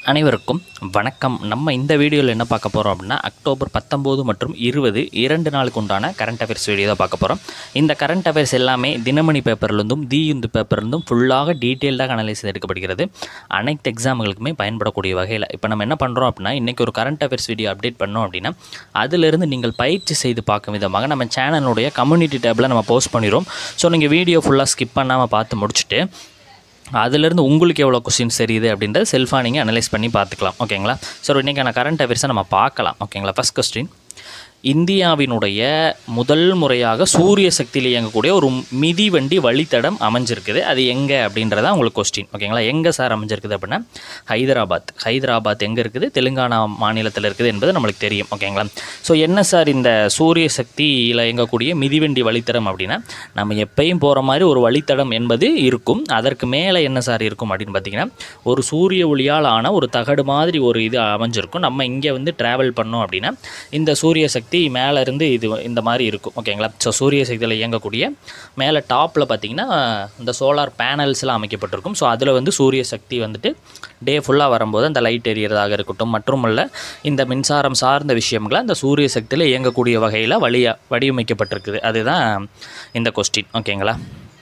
அனைவருக்கும் வணக்கம் நம்ம இந்த வீடியோவில் என்ன பார்க்க போகிறோம் அப்படின்னா அக்டோபர் பத்தொம்போது மற்றும் இருபது இரண்டு நாளுக்கு உண்டான கரண்ட் அஃபேர்ஸ் வீடியோ தான் பார்க்க போகிறோம் இந்த கரண்ட் அஃபேர்ஸ் எல்லாமே தினமணி பேப்பர்லேருந்தும் தி இந்து பேப்பர்லேருந்தும் ஃபுல்லாக டீட்டெயில்டாக அனலைஸ் எடுக்கப்படுகிறது அனைத்து எக்ஸாம்களுக்குமே பயன்படக்கூடிய வகையில் இப்போ நம்ம என்ன பண்ணுறோம் அப்படின்னா இன்றைக்கி ஒரு கரண்ட் அஃபேர்ஸ் வீடியோ அப்டேட் பண்ணோம் அப்படின்னா அதிலிருந்து நீங்கள் பயிற்சி செய்து பார்க்கும் விதமாக நம்ம சேனலுடைய கம்யூனிட்டி டேப்பில் நம்ம போஸ்ட் பண்ணிடுவோம் ஸோ நீங்கள் வீடியோ ஃபுல்லாக ஸ்கிப் பண்ணாமல் பார்த்து முடிச்சுட்டு அதிலிருந்து உங்களுக்கு எவ்வளோ கொஸ்டின்ஸ் தெரியுது அப்படின்றத செல்ஃபாக நீங்கள் அனலைஸ் பண்ணி பார்த்துக்கலாம் ஓகேங்களா ஸோ இன்றைக்கான கரண்ட் அஃபேர்ஸை நம்ம பார்க்கலாம் ஓகேங்களா ஃபஸ்ட் கொஸ்டின் இந்தியாவினுடைய முதல் முறையாக சூரிய சக்தியில் இயங்கக்கூடிய ஒரு மிதிவண்டி வழித்தடம் அமைஞ்சிருக்குது அது எங்கே அப்படின்றத உங்களுக்கு கொஸ்டின் ஓகேங்களா எங்கே சார் அமைஞ்சிருக்குது அப்படின்னா ஹைதராபாத் ஹைதராபாத் எங்கே இருக்குது தெலுங்கானா மாநிலத்தில் இருக்குது என்பது நம்மளுக்கு தெரியும் ஓகேங்களா ஸோ என்ன சார் இந்த சூரிய சக்தியில் இயங்கக்கூடிய மிதிவண்டி வழித்தடம் அப்படின்னா நம்ம எப்பயும் போகிற மாதிரி ஒரு வழித்தடம் என்பது இருக்கும் அதற்கு மேலே என்ன சார் இருக்கும் அப்படின்னு பார்த்தீங்கன்னா ஒரு சூரிய ஒளியால் ஆன ஒரு தகடு மாதிரி ஒரு இது அமைஞ்சிருக்கும் நம்ம இங்கே வந்து ட்ராவல் பண்ணோம் அப்படின்னா இந்த சூரிய சக்தி மேலே இருந்து இது இந்த மாதிரி இருக்கும் ஓகேங்களா ஸோ சூரிய சக்தியில் இயங்கக்கூடிய மேலே டாப்பில் பார்த்தீங்கன்னா இந்த சோலார் பேனல்ஸ்லாம் அமைக்கப்பட்டிருக்கும் ஸோ அதில் வந்து சூரிய சக்தி வந்துட்டு டே ஃபுல்லாக வரும்போது அந்த லைட் எரியறதாக இருக்கட்டும் மற்றுமல்ல இந்த மின்சாரம் சார்ந்த விஷயங்களை அந்த சூரிய சக்தியில் இயங்கக்கூடிய வகையில் வழியா வடிவமைக்கப்பட்டிருக்குது அதுதான் இந்த கொஸ்டின் ஓகேங்களா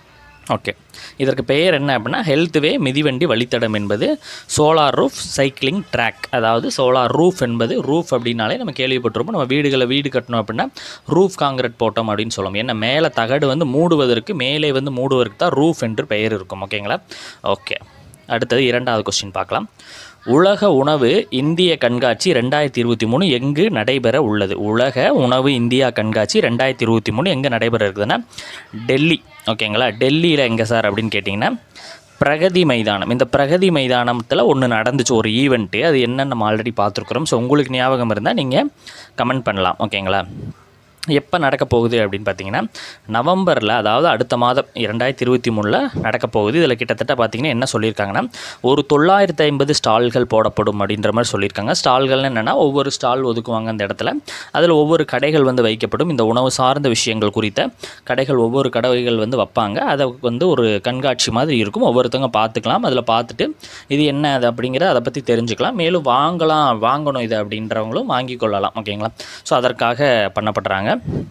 ஓகே இதற்கு பெயர் என்ன அப்படின்னா ஹெல்த் வே மிதிவண்டி வழித்தடம் என்பது சோலார் ரூஃப் சைக்கிளிங் ட்ராக் அதாவது சோலார் ரூஃப் என்பது ரூஃப் அப்படின்னாலே நம்ம கேள்விப்பட்டிருப்போம் நம்ம வீடுகளை வீடு கட்டணும் அப்படின்னா ரூஃப் காங்கிரட் போட்டோம் அப்படின்னு சொல்லுவோம் ஏன்னா மேலே தகடு வந்து மூடுவதற்கு மேலே வந்து மூடுவதற்கு தான் ரூஃப் என்று பெயர் இருக்கும் ஓகேங்களா ஓகே அடுத்தது இரண்டாவது கொஸ்டின் பார்க்கலாம் உலக உணவு இந்திய கண்காட்சி ரெண்டாயிரத்தி இருபத்தி மூணு எங்கு நடைபெற உள்ளது உலக உணவு இந்தியா கண்காட்சி ரெண்டாயிரத்தி இருபத்தி மூணு எங்கே நடைபெற இருக்குதுன்னா டெல்லி ஓகேங்களா டெல்லியில் எங்கே சார் அப்படின்னு கேட்டிங்கன்னா பிரகதி மைதானம் இந்த பிரகதி மைதானத்தில் ஒன்று நடந்துச்சு ஒரு ஈவெண்ட்டு அது என்னன்னு நம்ம ஆல்ரெடி பார்த்துருக்குறோம் ஸோ உங்களுக்கு ஞாபகம் இருந்தால் நீங்கள் கமெண்ட் பண்ணலாம் ஓகேங்களா எப்போ நடக்க போகுது அப்படின்னு பார்த்தீங்கன்னா நவம்பரில் அதாவது அடுத்த மாதம் இரண்டாயிரத்தி இருபத்தி மூணில் நடக்க போகுது இதில் கிட்டத்தட்ட பார்த்தீங்கன்னா என்ன சொல்லியிருக்காங்கன்னா ஒரு தொள்ளாயிரத்து ஐம்பது ஸ்டால்கள் போடப்படும் அப்படின்ற மாதிரி சொல்லியிருக்காங்க ஸ்டால்கள்னு என்னென்னா ஒவ்வொரு ஸ்டால் ஒதுக்குவாங்க அந்த இடத்துல அதில் ஒவ்வொரு கடைகள் வந்து வைக்கப்படும் இந்த உணவு சார்ந்த விஷயங்கள் குறித்த கடைகள் ஒவ்வொரு கடைகள் வந்து வைப்பாங்க அதை வந்து ஒரு கண்காட்சி மாதிரி இருக்கும் ஒவ்வொருத்தவங்க பார்த்துக்கலாம் அதில் பார்த்துட்டு இது என்ன அது அப்படிங்கிற அதை பற்றி தெரிஞ்சுக்கலாம் மேலும் வாங்கலாம் வாங்கணும் இது அப்படின்றவங்களும் வாங்கி கொள்ளலாம் ஓகேங்களா ஸோ அதற்காக பண்ணப்படுறாங்க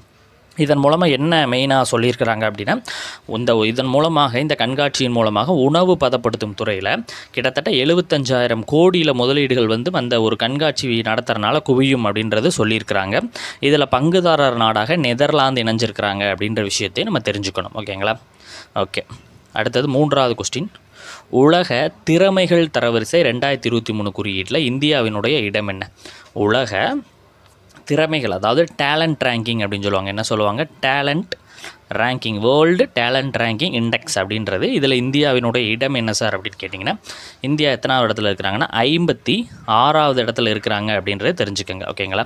இதன் மூலமாக என்ன மெயினாக சொல்லியிருக்கிறாங்க அப்படின்னா இந்த இதன் மூலமாக இந்த கண்காட்சியின் மூலமாக உணவு பதப்படுத்தும் துறையில் கிட்டத்தட்ட எழுபத்தஞ்சாயிரம் கோடியில் முதலீடுகள் வந்து அந்த ஒரு கண்காட்சி நடத்துறதுனால குவியும் அப்படின்றது சொல்லியிருக்கிறாங்க இதில் பங்குதாரர் நாடாக நெதர்லாந்து இணைஞ்சிருக்கிறாங்க அப்படின்ற விஷயத்தையும் நம்ம தெரிஞ்சுக்கணும் ஓகேங்களா ஓகே அடுத்தது மூன்றாவது கொஸ்டின் உலக திறமைகள் தரவரிசை ரெண்டாயிரத்தி இருபத்தி மூணு குறியீட்டில் இந்தியாவினுடைய இடம் என்ன உலக திறமைகள் அதாவது டேலண்ட் ரேங்கிங் அப்படின்னு சொல்லுவாங்க என்ன சொல்லுவாங்க talent ranking world talent ranking index அப்படின்றது இதில் இந்தியாவினுடைய இடம் என்ன சார் அப்படின்னு கேட்டிங்கன்னா இந்தியா எத்தனாவது இடத்துல இருக்கிறாங்கன்னா ஐம்பத்தி ஆறாவது இடத்துல இருக்கிறாங்க அப்படின்றத தெரிஞ்சுக்கோங்க ஓகேங்களா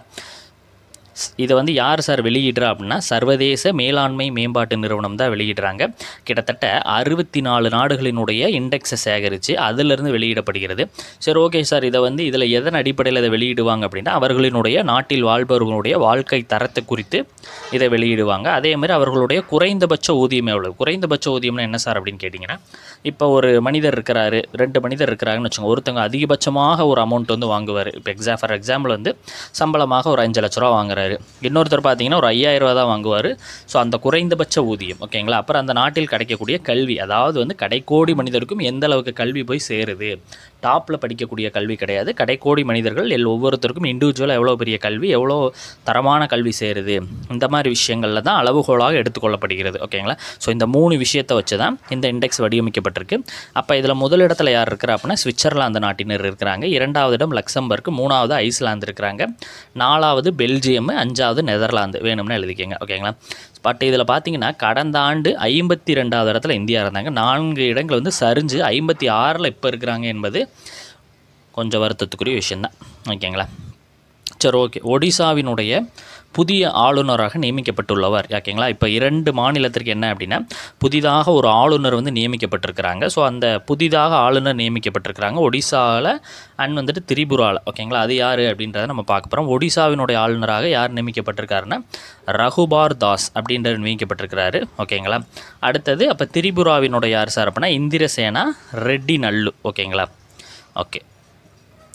இதை வந்து யார் சார் வெளியிடுறா அப்படின்னா சர்வதேச மேலாண்மை மேம்பாட்டு நிறுவனம் தான் வெளியிடுறாங்க கிட்டத்தட்ட அறுபத்தி நாலு நாடுகளினுடைய இண்டெக்ஸை சேகரித்து அதிலிருந்து வெளியிடப்படுகிறது சரி ஓகே சார் இதை வந்து இதில் எதன் அடிப்படையில் இதை வெளியிடுவாங்க அப்படின்னா அவர்களினுடைய நாட்டில் வாழ்பவர்களுடைய வாழ்க்கை தரத்தை குறித்து இதை வெளியிடுவாங்க அதே மாதிரி அவர்களுடைய குறைந்தபட்ச ஊதியம் எவ்வளவு குறைந்தபட்ச ஊதியம்னா என்ன சார் அப்படின்னு கேட்டிங்கன்னா இப்போ ஒரு மனிதர் இருக்கிறாரு ரெண்டு மனிதர் இருக்கிறாங்கன்னு வச்சுக்கோங்க ஒருத்தவங்க அதிகபட்சமாக ஒரு அமௌண்ட் வந்து வாங்குவார் இப்போ எக்ஸாம் ஃபார் எக்ஸாம்பிள் வந்து சம்பளமாக ஒரு அஞ்சு லட்ச ரூபா வாங்குறாரு இன்னொருத்தர் பார்த்தீங்கன்னா ஒரு ஐயாயிரம் ரூபா தான் வாங்குவார் ஸோ அந்த குறைந்தபட்ச ஊதியம் ஓகேங்களா அப்புறம் அந்த நாட்டில் கிடைக்கக்கூடிய கல்வி அதாவது வந்து கடைக்கோடி மனிதருக்கும் எந்த அளவுக்கு கல்வி போய் சேருது டாப்பில் படிக்கக்கூடிய கல்வி கிடையாது கடைக்கோடி மனிதர்கள் எல் ஒவ்வொருத்தருக்கும் இண்டிவிஜுவலாக எவ்வளோ பெரிய கல்வி எவ்வளோ தரமான கல்வி சேருது இந்த மாதிரி விஷயங்களில் தான் அளவுகோலாக எடுத்துக்கொள்ளப்படுகிறது ஓகேங்களா ஸோ இந்த மூணு விஷயத்தை வச்சு தான் இந்த இண்டெக்ஸ் வடிவமைக்கப்பட்டிருக்கு அப்போ இதில் முதலிடத்தில் யார் இருக்கிறா அப்படின்னா சுவிட்சர்லாந்து நாட்டினர் இருக்கிறாங்க இரண்டாவது இடம் லக்சம்பர்க் மூணாவது ஐஸ்லாந்து இருக்கிறாங்க நாலாவது பெல்ஜியம் அஞ்சாவது நெதர்லாந்து வேணும்னு எழுதிக்கங்க ஓகேங்களா பட் இதில் பார்த்தீங்கன்னா கடந்த ஆண்டு ஐம்பத்தி ரெண்டாவது இடத்துல இந்தியா இருந்தாங்க நான்கு இடங்கள் வந்து சரிஞ்சு ஐம்பத்தி ஆறில் இப்போ இருக்கிறாங்க என்பது கொஞ்சம் வருத்தத்துக்குரிய விஷயந்தான் ஓகேங்களா சரி ஓகே ஒடிசாவினுடைய புதிய ஆளுநராக நியமிக்கப்பட்டுள்ளவர் ஓகேங்களா இப்போ இரண்டு மாநிலத்திற்கு என்ன அப்படின்னா புதிதாக ஒரு ஆளுநர் வந்து நியமிக்கப்பட்டிருக்கிறாங்க ஸோ அந்த புதிதாக ஆளுநர் நியமிக்கப்பட்டிருக்கிறாங்க ஒடிசாவில் அண்ட் வந்துட்டு திரிபுராவில் ஓகேங்களா அது யார் அப்படின்றத நம்ம பார்க்க போகிறோம் ஒடிசாவினுடைய ஆளுநராக யார் நியமிக்கப்பட்டிருக்காருன்னா ரகுபார் தாஸ் அப்படின்றவர் நியமிக்கப்பட்டிருக்கிறாரு ஓகேங்களா அடுத்தது அப்போ திரிபுராவினுடைய யார் சார் அப்படின்னா இந்திரசேனா ரெட்டி நல்லு ஓகேங்களா ஓகே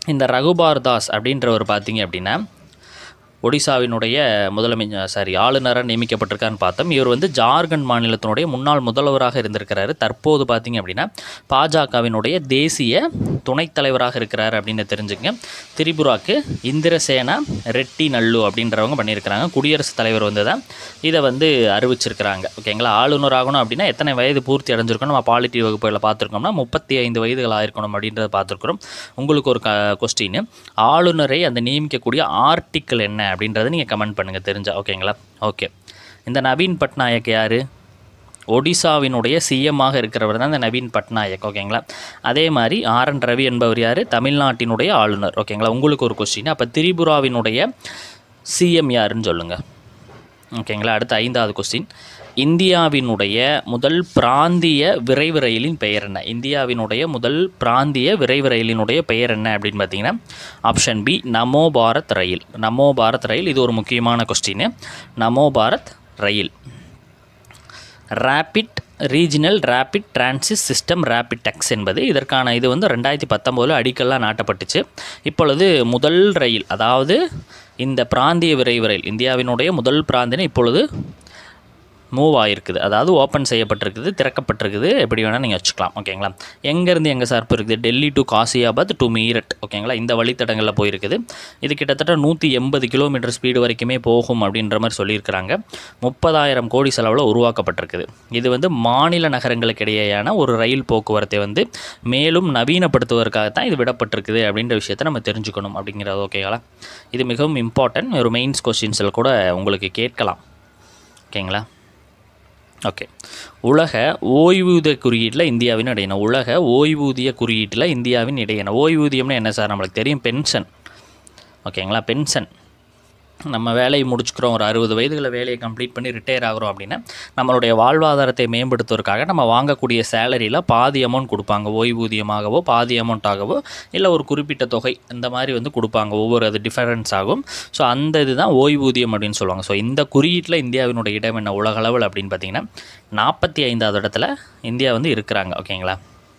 இந்த ரகுபார் தாஸ் அப்படின்றவர் பார்த்தீங்க அப்படின்னா ஒடிசாவினுடைய முதலமைச்சர் சாரி ஆளுநராக நியமிக்கப்பட்டிருக்கான்னு பார்த்தோம் இவர் வந்து ஜார்க்கண்ட் மாநிலத்தினுடைய முன்னாள் முதல்வராக இருந்திருக்கிறாரு தற்போது பார்த்தீங்க அப்படின்னா பாஜகவினுடைய தேசிய துணைத் தலைவராக இருக்கிறார் அப்படின்னு தெரிஞ்சுக்கங்க திரிபுராக்கு இந்திரசேனா ரெட்டி நல்லு அப்படின்றவங்க பண்ணியிருக்கிறாங்க குடியரசுத் தலைவர் வந்து தான் இதை வந்து அறிவிச்சிருக்கிறாங்க ஓகேங்களா ஆளுநர் ஆகணும் அப்படின்னா எத்தனை வயது பூர்த்தி அடைஞ்சிருக்கணும் நம்ம பாலிட்டி வகுப்புகளை பார்த்துருக்கோம்னா முப்பத்தி ஐந்து வயதுகள் ஆயிருக்கணும் அப்படின்றத பார்த்துருக்குறோம் உங்களுக்கு ஒரு க கொஸ்டின் ஆளுநரை அந்த நியமிக்கக்கூடிய ஆர்டிக்கிள் என்ன அப்படின்றத நீங்கள் கமெண்ட் பண்ணுங்கள் தெரிஞ்சா ஓகேங்களா ஓகே இந்த நவீன் பட்நாயக் யார் ஒடிசாவினுடைய சிஎம்மாக இருக்கிறவர் தான் இந்த நவீன் பட்நாயக் ஓகேங்களா அதே மாதிரி ஆர் என் ரவி என்பவர் யார் தமிழ்நாட்டினுடைய ஆளுநர் ஓகேங்களா உங்களுக்கு ஒரு கொஸ்டின் அப்போ திரிபுராவினுடைய சிஎம் யாருன்னு சொல்லுங்கள் ஓகேங்களா அடுத்த ஐந்தாவது கொஸ்டின் இந்தியாவினுடைய முதல் பிராந்திய விரைவு ரயிலின் பெயர் என்ன இந்தியாவினுடைய முதல் பிராந்திய விரைவு ரயிலினுடைய பெயர் என்ன அப்படின்னு பார்த்தீங்கன்னா ஆப்ஷன் பி நமோ பாரத் ரயில் நமோ பாரத் ரயில் இது ஒரு முக்கியமான question Namo Bharat rail rapid regional rapid transit system rapid X என்பது இதற்கான இது வந்து ரெண்டாயிரத்தி பத்தொம்போதில் அடிக்கல்லாம் நாட்டப்பட்டுச்சு இப்பொழுது முதல் ரயில் அதாவது இந்த பிராந்திய விரைவு ரயில் இந்தியாவினுடைய முதல் பிராந்தியம் இப்பொழுது மூவ் ஆகிருக்குது அதாவது ஓப்பன் செய்யப்பட்டிருக்குது திறக்கப்பட்டிருக்குது எப்படி வேணால் நீங்கள் வச்சுக்கலாம் ஓகேங்களா எங்கேருந்து எங்கே சார்பு இருக்குது டெல்லி டு காசியாபாத் டு மீரட் ஓகேங்களா இந்த வழித்தடங்களில் போயிருக்குது இது கிட்டத்தட்ட நூற்றி எண்பது கிலோமீட்டர் ஸ்பீடு வரைக்குமே போகும் அப்படின்ற மாதிரி சொல்லியிருக்கிறாங்க முப்பதாயிரம் கோடி செலவில் உருவாக்கப்பட்டிருக்குது இது வந்து மாநில நகரங்களுக்கு இடையேயான ஒரு ரயில் போக்குவரத்தை வந்து மேலும் நவீனப்படுத்துவதற்காகத்தான் இது விடப்பட்டிருக்குது அப்படின்ற விஷயத்தை நம்ம தெரிஞ்சுக்கணும் அப்படிங்கிறது ஓகேங்களா இது மிகவும் இம்பார்ட்டன்ட் ஒரு மெயின்ஸ் கொஸ்டின்ஸில் கூட உங்களுக்கு கேட்கலாம் ஓகேங்களா ஓகே உலக ஓய்வூதிய குறியீட்டில் இந்தியாவின் இடையின உலக ஓய்வூதிய குறியீட்டில் இந்தியாவின் இடையின ஓய்வூதியம்னு என்ன சார் நம்மளுக்கு தெரியும் பென்ஷன் ஓகேங்களா பென்ஷன் நம்ம வேலையை முடிச்சுக்கிறோம் ஒரு அறுபது வயதுகளை வேலையை கம்ப்ளீட் பண்ணி ரிட்டையர் ஆகிறோம் அப்படின்னா நம்மளுடைய வாழ்வாதாரத்தை மேம்படுத்துவதற்காக நம்ம வாங்கக்கூடிய சேலரியில் பாதி அமௌண்ட் கொடுப்பாங்க ஓய்வூதியமாகவோ பாதி அமௌண்ட்டாகவோ இல்லை ஒரு குறிப்பிட்ட தொகை இந்த மாதிரி வந்து கொடுப்பாங்க ஒவ்வொரு அது டிஃபரன்ஸ் ஆகும் ஸோ அந்த இதுதான் ஓய்வூதியம் அப்படின்னு சொல்லுவாங்க ஸோ இந்த குறியீட்டில் இந்தியாவினுடைய இடம் என்ன உலக அளவில் அப்படின்னு பார்த்தீங்கன்னா நாற்பத்தி ஐந்தாவது இடத்துல இந்தியா வந்து இருக்கிறாங்க ஓகேங்களா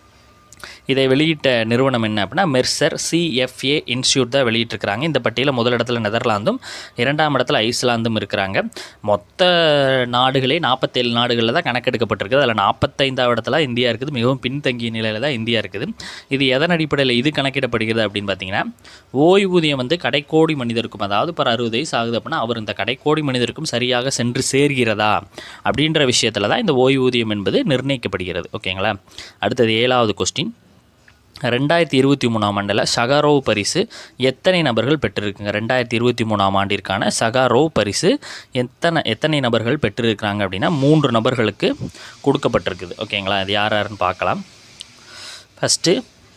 இதை வெளியிட்ட நிறுவனம் என்ன அப்படின்னா மெர்சர் சிஎஃப்ஏ இன்ஸ்டியூட் தான் வெளியிட்டிருக்கிறாங்க இந்த பட்டியலில் முதல் இடத்துல நெதர்லாந்தும் இரண்டாம் இடத்துல ஐஸ்லாந்தும் இருக்கிறாங்க மொத்த நாடுகளே நாற்பத்தேழு நாடுகளில் தான் கணக்கெடுக்கப்பட்டிருக்குது அதில் நாற்பத்தைந்தாவது இடத்துல இந்தியா இருக்குது மிகவும் பின்தங்கிய நிலையில் தான் இந்தியா இருக்குது இது எதன் அடிப்படையில் இது கணக்கிடப்படுகிறது அப்படின்னு பார்த்தீங்கன்னா ஓய்வூதியம் வந்து கடைக்கோடி மனிதருக்கும் அதாவது இப்போ அறுபது வயசு ஆகுது அப்படின்னா அவர் இந்த கடைக்கோடி மனிதருக்கும் சரியாக சென்று சேர்கிறதா அப்படின்ற விஷயத்தில் தான் இந்த ஓய்வூதியம் என்பது நிர்ணயிக்கப்படுகிறது ஓகேங்களா அடுத்தது ஏழாவது கொஸ்டின் ரெண்டாயிரத்தி இருபத்தி மூணாம் ஆண்டில் சகாரோவ் பரிசு எத்தனை நபர்கள் பெற்றிருக்குங்க ரெண்டாயிரத்தி இருபத்தி மூணாம் ஆண்டிற்கான சகாரோவ் பரிசு எத்தனை எத்தனை நபர்கள் பெற்றிருக்கிறாங்க அப்படின்னா மூன்று நபர்களுக்கு கொடுக்கப்பட்டிருக்குது ஓகேங்களா இது யார் யாருன்னு பார்க்கலாம் ஃபஸ்ட்டு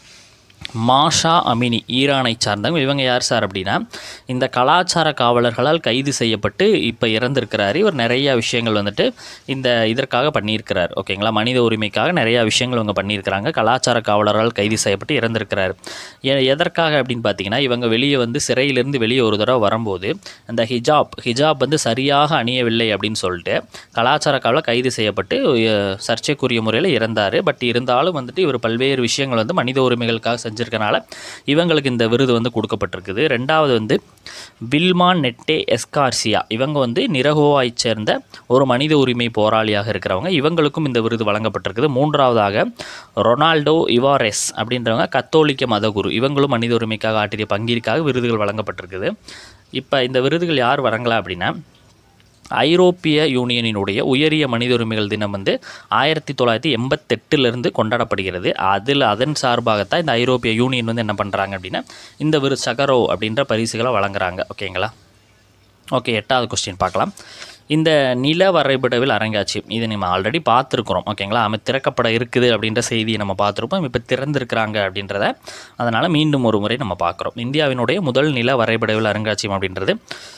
மாஷா அமினி ஈரானை சார்ந்தவங்க இவங்க யார் சார் அப்படின்னா இந்த கலாச்சார காவலர்களால் கைது செய்யப்பட்டு இப்போ இறந்திருக்கிறாரு இவர் நிறையா விஷயங்கள் வந்துட்டு இந்த இதற்காக பண்ணியிருக்கிறார் ஓகேங்களா மனித உரிமைக்காக நிறையா விஷயங்கள் இவங்க பண்ணியிருக்கிறாங்க கலாச்சார காவலரால் கைது செய்யப்பட்டு இறந்திருக்கிறார் எ- எதற்காக அப்படின்னு பார்த்தீங்கன்னா இவங்க வெளியே வந்து சிறையிலிருந்து வெளியே ஒரு தடவை வரும்போது அந்த ஹிஜாப் ஹிஜாப் வந்து சரியாக அணியவில்லை அப்படின்னு சொல்லிட்டு கலாச்சார காவலர் கைது செய்யப்பட்டு அஹ், சர்ச்சைக்குரிய முறையில் இறந்தார் பட் இருந்தாலும் வந்துட்டு இவர் பல்வேறு விஷயங்கள் வந்து மனித உரிமைகளுக்காக செஞ்சிருக்கனால இவங்களுக்கு இந்த விருது வந்து கொடுக்கப்பட்டிருக்குது ரெண்டாவது வந்து வில்மான் நெட்டே எஸ்கார்சியா இவங்க வந்து நிரகோவாய் சேர்ந்த ஒரு மனித உரிமை போராளியாக இருக்கிறவங்க இவங்களுக்கும் இந்த விருது வழங்கப்பட்டிருக்குது மூன்றாவதாக ரொனால்டோ இவாரெஸ் அப்படின்றவங்க கத்தோலிக்க மதகுரு இவங்களும் மனித உரிமைக்காக ஆற்றிய பங்கிற்காக விருதுகள் வழங்கப்பட்டிருக்குது இப்போ இந்த விருதுகள் யார் வழங்கலாம் அப்படின்னா ஐரோப்பிய யூனியனினுடைய உயரிய மனித உரிமைகள் தினம் வந்து ஆயிரத்தி தொள்ளாயிரத்தி எண்பத்தெட்டுலேருந்து கொண்டாடப்படுகிறது அதில் அதன் சார்பாகத்தான் இந்த ஐரோப்பிய யூனியன் வந்து என்ன பண்ணுறாங்க அப்படின்னா இந்த விரு சகரோ அப்படின்ற பரிசுகளை வழங்குறாங்க ஓகேங்களா ஓகே எட்டாவது கொஸ்டின் பார்க்கலாம் இந்த நில வரைபடவில் அரங்காட்சியம் இது நம்ம ஆல்ரெடி பார்த்துருக்குறோம் ஓகேங்களா அமை திறக்கப்பட இருக்குது அப்படின்ற செய்தியை நம்ம பார்த்துருப்போம் இப்போ திறந்திருக்கிறாங்க அப்படின்றத அதனால் மீண்டும் ஒரு முறை நம்ம பார்க்குறோம் இந்தியாவினுடைய முதல் நில வரைபடவில் அருங்காட்சியம் அப்படின்றது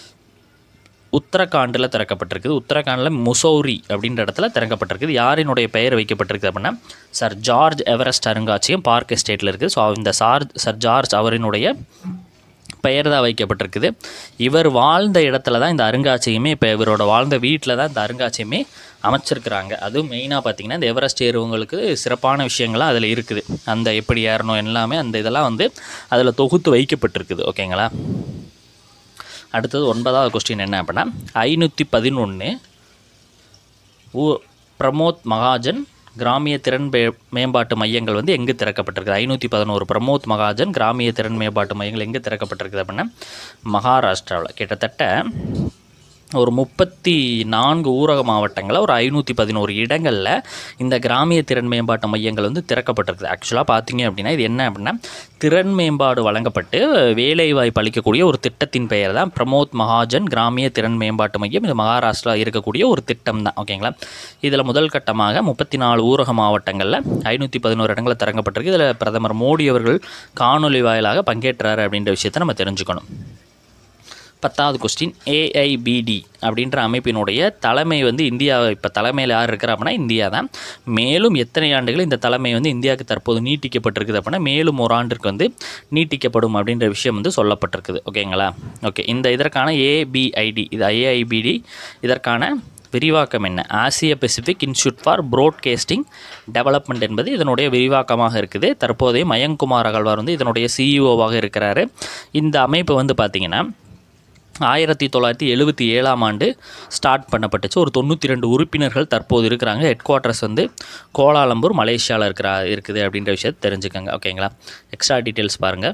உத்தரகாண்டில் திறக்கப்பட்டிருக்குது உத்தரகாண்டில் முசௌரி அப்படின்ற இடத்துல திறக்கப்பட்டிருக்குது யாரினுடைய பெயர் வைக்கப்பட்டிருக்கு அப்படின்னா சர் ஜார்ஜ் எவரெஸ்ட் அருங்காட்சியம் பார்க் எஸ்டேட்டில் இருக்குது ஸோ இந்த சார் சர் ஜார்ஜ் அவரினுடைய பெயர் தான் வைக்கப்பட்டிருக்குது இவர் வாழ்ந்த இடத்துல தான் இந்த அருங்காட்சியகமே இப்போ இவரோட வாழ்ந்த வீட்டில் தான் இந்த அருங்காட்சியகமே அமைச்சிருக்கிறாங்க அதுவும் மெயினாக பார்த்தீங்கன்னா இந்த எவரெஸ்ட் ஏறுவங்களுக்கு சிறப்பான விஷயங்கள்லாம் அதில் இருக்குது அந்த எப்படி ஏறணும் எல்லாமே அந்த இதெல்லாம் வந்து அதில் தொகுத்து வைக்கப்பட்டிருக்குது ஓகேங்களா அடுத்தது ஒன்பதாவது கொஸ்டின் என்ன அப்படின்னா ஐநூற்றி பதினொன்று ஊ பிரமோத் மகாஜன் கிராமிய திறன் மே- மேம்பாட்டு மையங்கள் வந்து எங்கே திறக்கப்பட்டிருக்குது ஐநூற்றி பதினோரு பிரமோத் மகாஜன் கிராமிய திறன் மேம்பாட்டு மையங்கள் எங்கே திறக்கப்பட்டிருக்குது அப்படின்னா மகாராஷ்டிராவில் கிட்டத்தட்ட ஒரு முப்பத்தி நான்கு ஊரக மாவட்டங்களில் ஒரு ஐநூற்றி பதினோரு இடங்களில் இந்த கிராமிய திறன் மேம்பாட்டு மையங்கள் வந்து திறக்கப்பட்டிருக்குது ஆக்சுவலாக பார்த்தீங்க அப்படின்னா இது என்ன அப்படின்னா திறன் மேம்பாடு வழங்கப்பட்டு வேலைவாய்ப்பு அளிக்கக்கூடிய ஒரு திட்டத்தின் பெயர் தான் பிரமோத் மகாஜன் கிராமிய திறன் மேம்பாட்டு மையம் இது மகாராஷ்டிரா இருக்கக்கூடிய ஒரு திட்டம் தான் ஓகேங்களா இதில் முதல் கட்டமாக முப்பத்தி நாலு ஊரக மாவட்டங்களில் ஐநூற்றி பதினோரு இடங்களில் திறக்கப்பட்டிருக்கு இதில் பிரதமர் மோடி அவர்கள் காணொலி வாயிலாக பங்கேற்றாரு அப்படின்ற விஷயத்தை நம்ம தெரிஞ்சுக்கணும் பத்தாவது கொஸ்டின் ஏஐபிடி அப்படின்ற அமைப்பினுடைய தலைமை வந்து இந்தியா இப்போ தலைமையில் யார் இருக்கிறா அப்படின்னா இந்தியா தான் மேலும் எத்தனை ஆண்டுகள் இந்த தலைமை வந்து இந்தியாவுக்கு தற்போது நீட்டிக்கப்பட்டிருக்குது அப்படின்னா மேலும் ஒரு ஆண்டிற்கு வந்து நீட்டிக்கப்படும் அப்படின்ற விஷயம் வந்து சொல்லப்பட்டிருக்குது ஓகேங்களா ஓகே இந்த இதற்கான ஏபிஐடி இது ஐஐபிடி இதற்கான விரிவாக்கம் என்ன Asia Pacific institute for broadcasting development என்பது இதனுடைய விரிவாக்கமாக இருக்குது தற்போதைய மயங்குமார் அகழ்வார் வந்து இதனுடைய சிஇஓவாக இருக்கிறாரு இந்த அமைப்பு வந்து பார்த்திங்கன்னா ஆயிரத்தி தொள்ளாயிரத்தி எழுபத்தி ஏழாம் ஆண்டு ஸ்டார்ட் பண்ணப்பட்டுச்சு ஒரு தொண்ணூற்றி ரெண்டு உறுப்பினர்கள் தற்போது இருக்கிறாங்க ஹெட் குவார்ட்டர்ஸ் வந்து கோலாலம்பூர் மலேசியாவில் இருக்கிறா இருக்குது அப்படின்ற விஷயத்தை தெரிஞ்சுக்கோங்க ஓகேங்களா எக்ஸ்ட்ரா டீட்டெயில்ஸ் பாருங்கள்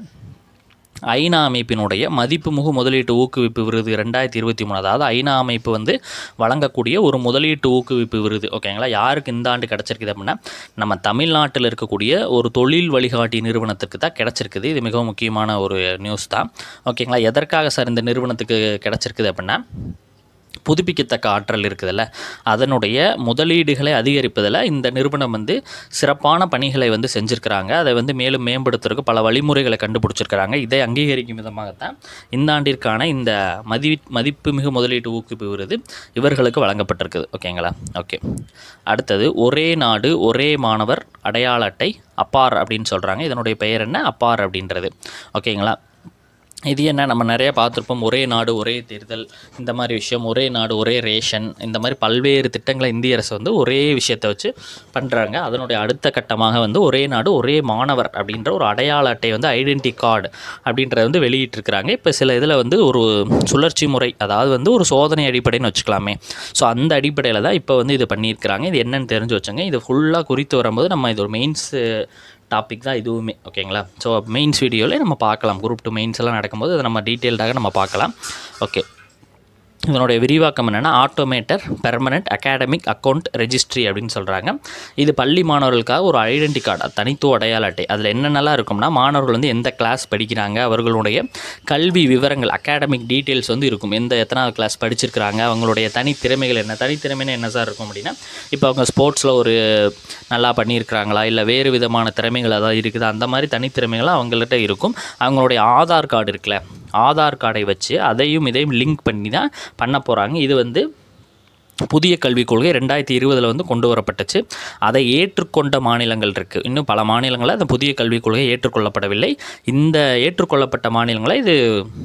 ஐநா அமைப்பினுடைய மதிப்புமிகு முதலீட்டு ஊக்குவிப்பு விருது ரெண்டாயிரத்தி இருபத்தி மூணு அதாவது ஐநா அமைப்பு வந்து வழங்கக்கூடிய ஒரு முதலீட்டு ஊக்குவிப்பு விருது ஓகேங்களா யாருக்கு இந்த ஆண்டு கிடச்சிருக்குது அப்படின்னா நம்ம தமிழ்நாட்டில் இருக்கக்கூடிய ஒரு தொழில் வழிகாட்டி நிறுவனத்துக்கு தான் கிடச்சிருக்குது இது மிகவும் முக்கியமான ஒரு நியூஸ் தான் ஓகேங்களா எதற்காக சார் இந்த நிறுவனத்துக்கு கிடச்சிருக்குது அப்படின்னா புதுப்பிக்கத்தக்க ஆற்றல் இருக்குதுல்ல அதனுடைய முதலீடுகளை அதிகரிப்பதில் இந்த நிறுவனம் வந்து சிறப்பான பணிகளை வந்து செஞ்சுருக்கிறாங்க அதை வந்து மேலும் மேம்படுத்துறதுக்கு பல வழிமுறைகளை கண்டுபிடிச்சிருக்கிறாங்க இதை அங்கீகரிக்கும் விதமாகத்தான் இந்த ஆண்டிற்கான இந்த மதி மதிப்புமிகு முதலீட்டு ஊக்குவிப்பு விருது இவர்களுக்கு வழங்கப்பட்டிருக்குது ஓகேங்களா ஓகே அடுத்தது ஒரே நாடு ஒரே மாணவர் அடையாள அட்டை அப்பார் அப்படின்னு சொல்கிறாங்க இதனுடைய பெயர் என்ன அப்பார் அப்படின்றது ஓகேங்களா இது என்ன நம்ம நிறைய பார்த்துருப்போம் ஒரே நாடு ஒரே தேர்தல் இந்த மாதிரி விஷயம் ஒரே நாடு ஒரே ரேஷன் இந்த மாதிரி பல்வேறு திட்டங்களை இந்திய அரசு வந்து ஒரே விஷயத்தை வச்சு பண்ணுறாங்க அதனுடைய அடுத்த கட்டமாக வந்து ஒரே நாடு ஒரே மாணவர் அப்படின்ற ஒரு அடையாள அட்டை வந்து ஐடென்டி கார்டு அப்படின்றத வந்து வெளியிட்டிருக்கிறாங்க இப்போ சில இதில் வந்து ஒரு சுழற்சி முறை அதாவது வந்து ஒரு சோதனை அடிப்படைன்னு வச்சுக்கலாமே ஸோ அந்த அடிப்படையில் தான் இப்போ வந்து இது பண்ணியிருக்கிறாங்க இது என்னன்னு தெரிஞ்சு வச்சுங்க இது ஃபுல்லாக குறித்து வரும்போது நம்ம இது ஒரு மெயின்ஸ் டாபிக் தான் இதுவுமே ஓகேங்களா ஸோ மெயின்ஸ் வீடியோவில் நம்ம பார்க்கலாம் குரூப் டூ மெயின்ஸ் எல்லாம் நடக்கும்போது அதை நம்ம டீட்டெயில்டாக நம்ம பார்க்கலாம் ஓகே இதனுடைய விரிவாக்கம் என்னென்னா automated permanent academic account registry அப்படின்னு சொல்கிறாங்க இது பள்ளி மாணவர்களுக்காக ஒரு ஐடென்டி கார்டு தனித்துவ அடையாள அட்டை அதில் என்னென்னலாம் இருக்கும்னா மாணவர்கள் வந்து எந்த கிளாஸ் படிக்கிறாங்க அவர்களுடைய கல்வி விவரங்கள் அகாடமிக் டீட்டெயில்ஸ் வந்து இருக்கும் எந்த எத்தனாவது கிளாஸ் படிச்சிருக்கிறாங்க அவங்களுடைய தனித்திறமைகள் என்ன தனித்திறமைன்னு என்ன சார் இருக்கும் அப்படின்னா இப்போ அவங்க ஸ்போர்ட்ஸில் ஒரு நல்லா பண்ணியிருக்கிறாங்களா இல்லை வேறு விதமான திறமைகள் ஏதாவது இருக்குதா அந்த மாதிரி தனித்திறமைகள்லாம் அவங்கள்ட்ட இருக்கும் அவங்களுடைய ஆதார் கார்டு இருக்குல்ல ஆதார் கார்டை வச்சு அதையும் இதையும் லிங்க் பண்ணி தான் பண்ண போகிறாங்க இது வந்து புதிய கல்விக் கொள்கை ரெண்டாயிரத்தி இருபதில் வந்து கொண்டு வரப்பட்டுச்சு அதை ஏற்றுக்கொண்ட மாநிலங்கள் இருக்குது இன்னும் பல மாநிலங்களில் அந்த புதிய கல்விக் கொள்கை ஏற்றுக்கொள்ளப்படவில்லை இந்த ஏற்றுக்கொள்ளப்பட்ட மாநிலங்களை இது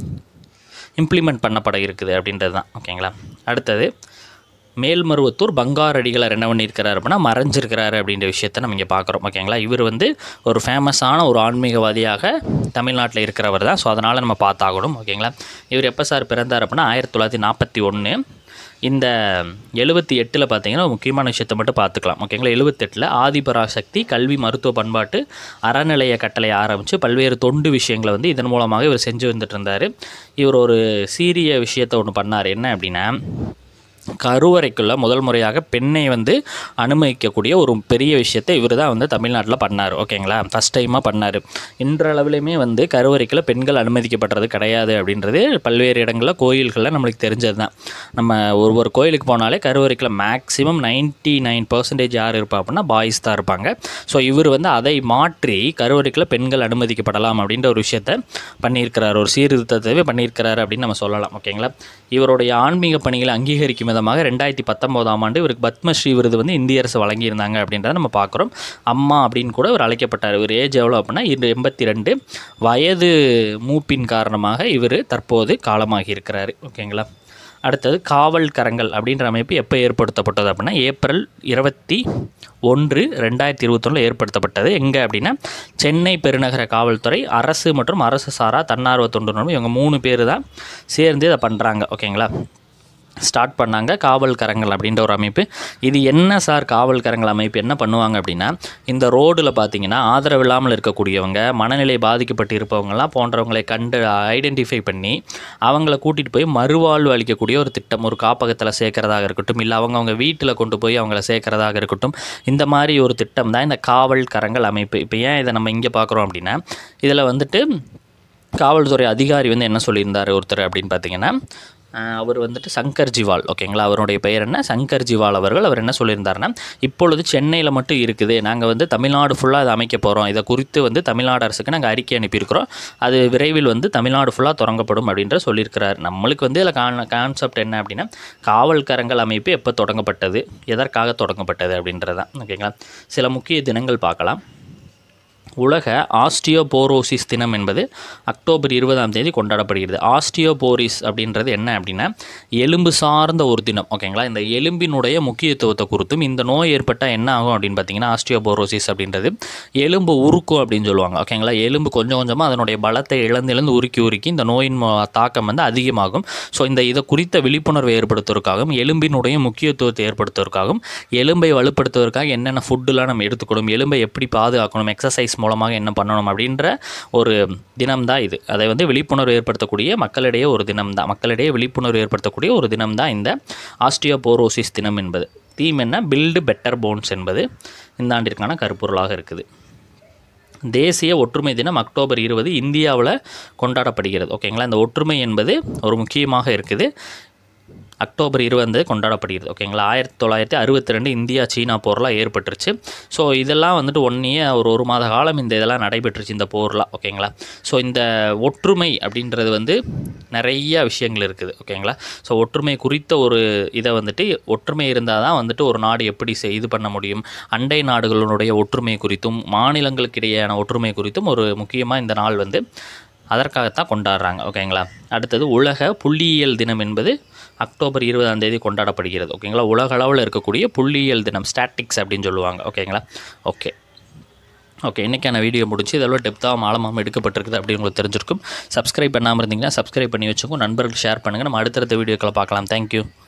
இம்ப்ளிமெண்ட் பண்ணப்பட இருக்குது அப்படின்றது தான் ஓகேங்களா அடுத்தது மேல்மருவத்தூர் பங்காரடிகளை என்ன பண்ணியிருக்கிறாரு அப்படின்னா மறைஞ்சிருக்கிறாரு அப்படின்ற விஷயத்தை நம்ம இங்கே பார்க்குறோம் ஓகேங்களா இவர் வந்து ஒரு ஃபேமஸான ஒரு ஆன்மீகவாதியாக தமிழ்நாட்டில் இருக்கிறவர் தான் ஸோ அதனால் நம்ம பார்த்தாகணும் ஓகேங்களா இவர் எப்போ சார் பிறந்தார் அப்படின்னா ஆயிரத்தி தொள்ளாயிரத்தி நாற்பத்தி ஒன்று இந்த எழுபத்தி எட்டில் பார்த்தீங்கன்னா ஒரு முக்கியமான விஷயத்தை மட்டும் பார்த்துக்கலாம் ஓகேங்களா எழுபத்தெட்டில் ஆதிபராசக்தி கல்வி மருத்துவ பண்பாட்டு அறநிலைய கட்டளை ஆரம்பித்து பல்வேறு தொண்டு விஷயங்களை வந்து இதன் மூலமாக இவர் செஞ்சு வந்துட்டு இருந்தார் இவர் ஒரு சீரிய விஷயத்தை ஒன்று பண்ணார் என்ன அப்படின்னா கருவறைக்குள்ள முதல் முறையாக பெண்ணை வந்து அனுமதிக்கக்கூடிய ஒரு பெரிய விஷயத்தை இவர் தான் வந்து தமிழ்நாட்டில் பண்ணார் ஓகேங்களா ஃபஸ்ட் டைமாக பண்ணார் இன்றளவிலுமே வந்து கருவறைக்குள்ள பெண்கள் அனுமதிக்கப்படுறது கிடையாது அப்படின்றது பல்வேறு இடங்களில் கோயில்களில் நம்மளுக்கு தெரிஞ்சது தான் நம்ம ஒரு ஒரு கோயிலுக்கு போனாலே கருவறைக்குள்ள மேக்ஸிமம் நைன்ட்டி நைன் பர்சன்டேஜ் யார் இருப்பா அப்படின்னா பாய்ஸ் தான் இருப்பாங்க ஸோ இவர் வந்து அதை மாற்றி கருவறைக்குள்ள பெண்கள் அனுமதிக்கப்படலாம் அப்படின்ற ஒரு விஷயத்தை பண்ணியிருக்கிறார் ஒரு சீர்திருத்தத்தை பண்ணியிருக்கிறாரு அப்படின்னு நம்ம சொல்லலாம் ஓகேங்களா இவருடைய ஆன்மீக பணிகளை அங்கீகரிக்கும் விதமாக விதமாக ரெண்டாயிரத்தி பத்தொம்போதாம் ஆண்டு இவருக்கு பத்மஸ்ரீ விருது வந்து இந்திய அரசு வழங்கியிருந்தாங்க அப்படின்றத நம்ம பார்க்குறோம் அம்மா அப்படின்னு கூட இவர் அழைக்கப்பட்டார் இவர் ஏஜ் எவ்வளோ அப்படின்னா இது எண்பத்தி ரெண்டு வயது மூப்பின் காரணமாக இவர் தற்போது காலமாகி இருக்கிறாரு ஓகேங்களா அடுத்தது காவல் கரங்கள் அப்படின்ற அமைப்பு எப்போ ஏற்படுத்தப்பட்டது அப்படின்னா ஏப்ரல் இருபத்தி ஒன்று ரெண்டாயிரத்தி இருபத்தொன்னில் ஏற்படுத்தப்பட்டது எங்கே அப்படின்னா சென்னை பெருநகர காவல்துறை அரசு மற்றும் அரசு சாரா தன்னார்வ தொண்டு நிறுவனம் இவங்க மூணு பேர் தான் சேர்ந்து இதை பண்ணுறாங்க ஓகேங்களா ஸ்டார்ட் பண்ணாங்க காவல் கரங்கள் அப்படின்ற ஒரு அமைப்பு இது என்ன சார் காவல் கரங்கள் அமைப்பு என்ன பண்ணுவாங்க அப்படின்னா இந்த ரோடில் பார்த்தீங்கன்னா ஆதரவு இல்லாமல் இருக்கக்கூடியவங்க மனநிலை பாதிக்கப்பட்டு இருப்பவங்கலாம் போன்றவங்களை கண்டு ஐடென்டிஃபை பண்ணி அவங்கள கூட்டிகிட்டு போய் மறுவாழ்வு அளிக்கக்கூடிய ஒரு திட்டம் ஒரு காப்பகத்தில் சேர்க்கறதாக இருக்கட்டும் இல்லை அவங்க அவங்க வீட்டில் கொண்டு போய் அவங்கள சேர்க்கறதாக இருக்கட்டும் இந்த மாதிரி ஒரு திட்டம் தான் இந்த காவல் கரங்கள் அமைப்பு இப்போ ஏன் இதை நம்ம இங்கே பார்க்குறோம் அப்படின்னா இதில் வந்துட்டு காவல்துறை அதிகாரி வந்து என்ன சொல்லியிருந்தார் ஒருத்தர் அப்படின்னு பார்த்தீங்கன்னா ஆஹ் அவர் வந்துட்டு சங்கர் ஜிவால் ஓகேங்களா அவருடைய பெயர் என்ன சங்கர் ஜிவால் அவர்கள் அவர் என்ன சொல்லியிருந்தாருன்னா இப்பொழுது சென்னையில் மட்டும் இருக்குது நாங்கள் வந்து தமிழ்நாடு ஃபுல்லாக அதை அமைக்க போகிறோம் இதை குறித்து வந்து தமிழ்நாடு அரசுக்கு நாங்கள் அறிக்கை அனுப்பியிருக்கிறோம் அது விரைவில் வந்து தமிழ்நாடு ஃபுல்லாக தொடங்கப்படும் அப்படின்ற சொல்லியிருக்கிறார் நம்மளுக்கு வந்து இதில் கான் கான்செப்ட் என்ன அப்படின்னா காவல்கரங்கள் அமைப்பு எப்போ தொடங்கப்பட்டது எதற்காக தொடங்கப்பட்டது அப்படின்றதான் ஓகேங்களா சில முக்கிய தினங்கள் பார்க்கலாம் உலக ஆஸ்டியோபோரோசிஸ் தினம் என்பது அக்டோபர் இருபதாம் தேதி கொண்டாடப்படுகிறது ஆஸ்டியோபோரிஸ் அப்படின்றது என்ன அப்படின்னா எலும்பு சார்ந்த ஒரு தினம் ஓகேங்களா இந்த எலும்பினுடைய முக்கியத்துவத்தை குறித்தும் இந்த நோய் ஏற்பட்டால் என்ன ஆகும் அப்படின்னு பார்த்தீங்கன்னா ஆஸ்டியோபோரோசிஸ் அப்படின்றது எலும்பு உருக்கும் அப்படின்னு சொல்லுவாங்க ஓகேங்களா எலும்பு கொஞ்சம் கொஞ்சமாக அதனுடைய பலத்தை இழந்து இழந்து உருக்கி உருக்கி இந்த நோயின் ம- தாக்கம் வந்து அதிகமாகும் ஸோ இந்த இதை குறித்த விழிப்புணர்வை ஏற்படுத்துவதற்காகவும் எலும்பினுடைய முக்கியத்துவத்தை ஏற்படுத்துவதற்காகவும் எலும்பை வலுப்படுத்துவதற்காக என்னென்ன ஃபுட்டுலாம் நம்ம எடுத்துக்கணும் எலும்பை எப்படி பாதுகாக்கணும் எக்ஸசைஸ் மூலமாக என்ன பண்ணணும் அப்படின்ற ஒரு தினம் தான் இது அதை வந்து விழிப்புணர்வு ஏற்படுத்தக்கூடிய மக்களிடையே ஒரு தினம் தான் மக்களிடையே விழிப்புணர்வு ஏற்படுத்தக்கூடிய ஒரு தினம் தான் இந்த ஆஸ்டியோபோரோசிஸ் தினம் என்பது தீம் என்ன பில்டு பெட்டர் போன்ஸ் என்பது இந்த ஆண்டிற்கான கருப்பொருளாக இருக்குது தேசிய ஒற்றுமை தினம் அக்டோபர் இருபது இந்தியாவில் கொண்டாடப்படுகிறது ஓகேங்களா இந்த ஒற்றுமை என்பது ஒரு முக்கியமாக இருக்குது அக்டோபர் இருபது கொண்டாடப்படுகிறது ஓகேங்களா ஆயிரத்தி தொள்ளாயிரத்தி அறுபத்தி ரெண்டு இந்தியா சீனா போர்லாம் ஏற்பட்டுருச்சு ஸோ இதெல்லாம் வந்துட்டு ஒன்றையே ஒரு ஒரு மாத காலம் இந்த இதெல்லாம் நடைபெற்றுச்சு இந்த போர்லாம் ஓகேங்களா ஸோ இந்த ஒற்றுமை அப்படின்றது வந்து நிறைய விஷயங்கள் இருக்குது ஓகேங்களா ஸோ ஒற்றுமை குறித்த ஒரு இதை வந்துட்டு ஒற்றுமை இருந்தால் தான் வந்துட்டு ஒரு நாடு எப்படி செய்- இது பண்ண முடியும் அண்டை நாடுகளுடைய ஒற்றுமை குறித்தும் மாநிலங்களுக்கு இடையேயான ஒற்றுமை குறித்தும் ஒரு முக்கியமாக இந்த நாள் வந்து அதற்காகத்தான் கொண்டாடுறாங்க ஓகேங்களா அடுத்தது உலக புள்ளியியல் தினம் என்பது அக்டோபர் இருபதாம் தேதி கொண்டாடப்படுகிறது ஓகேங்களா உலக அளவில் இருக்கக்கூடிய புள்ளியியல் தினம் ஸ்டாட்டிக்ஸ் அப்படின்னு சொல்லுவாங்க ஓகேங்களா ஓகே ஓகே இன்றைக்கான வீடியோ முடிச்சு இதெல்லாம் டெப்த்தாக ஆழமாக எடுக்கப்பட்டிருக்குது அப்படின்னு உங்களுக்கு தெரிஞ்சிருக்கும் சப்ஸ்கிரைப் பண்ணாமல் இருந்தீங்கன்னா சப்ஸ்கிரைப் பண்ணி வச்சுக்கோங்க நண்பர்களுக்கு ஷேர் பண்ணுங்கள் நம்ம அடுத்தடுத்த வீடியோக்களை பார்க்கலாம் தேங்க்யூ